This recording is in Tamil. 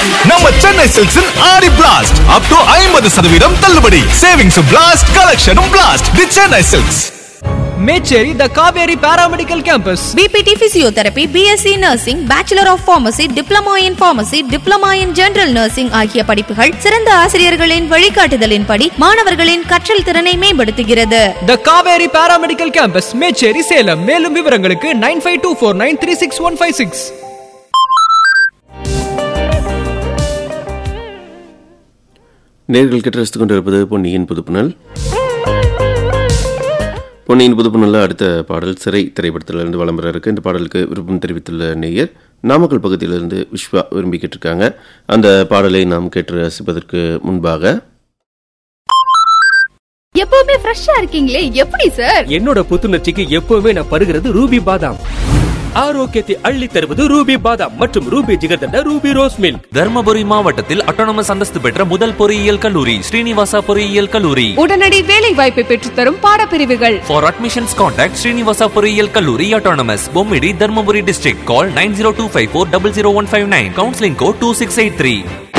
நம்ம சென்னை சில்க்ஸின் ஆடி பிளாஸ்ட் அப் டு ஐம்பது சதவீதம் தள்ளுபடி சேவிங்ஸ் பிளாஸ்ட் கலெக்ஷனும் blast the Chennai silks Mecheri the Kaveri paramedical campus BPT physiotherapy BSc nursing bachelor of pharmacy diploma in pharmacy diploma in general nursing ஆகிய படிப்புகள் சிறந்த ஆசிரியர்களின் வழிகாட்டுதலின்படி மாணவர்களின் கற்றல் திறனை மேம்படுத்துகிறது the Kaveri paramedical campus Mecheri Salem மேலும் விவரங்களுக்கு nine five two four nine three six one five six நேர்கள் கிட்ட ரசித்துக் கொண்டிருப்பது பொன்னியின் புதுப்புணல் பொன்னியின் புதுப்புணல்ல அடுத்த பாடல் சிறை திரைப்படத்திலிருந்து வலம் வர இருக்கு இந்த பாடலுக்கு விருப்பம் தெரிவித்துள்ள நேயர் நாமக்கல் பகுதியிலிருந்து விஸ்வா விரும்பி கேட்டிருக்காங்க அந்த பாடலை நாம் கேட்டு ரசிப்பதற்கு முன்பாக எப்பவுமே ஃப்ரெஷ்ஷா இருக்கீங்களே எப்படி சார் என்னோட புத்துணர்ச்சிக்கு எப்பவுமே நான் பருகிறது ரூபி பாதாம் ஆரோக்கியத்தை அள்ளி தருவது ரூபி பாதாம் மற்றும் Ruby jigarthanda Ruby rose milk Dharmapuri மாவட்டத்தில் அட்டானமஸ் அந்தஸ்து பெற்ற முதல் பொறியியல் கல்லூரி ஸ்ரீனிவாசா பொறியியல் கல்லூரி உடனடி வேலை வாய்ப்பை பெற்றுத்தரும் பாடப்பிரிவுகள் ஃபார் அட்மிஷன்ஸ் கான்டாக்ட் ஸ்ரீனிவாசா பொறியியல் கல்லூரி autonomous Bommidi Dharmapuri district call nine zero two five four double zero one five nine counselling code two six eight three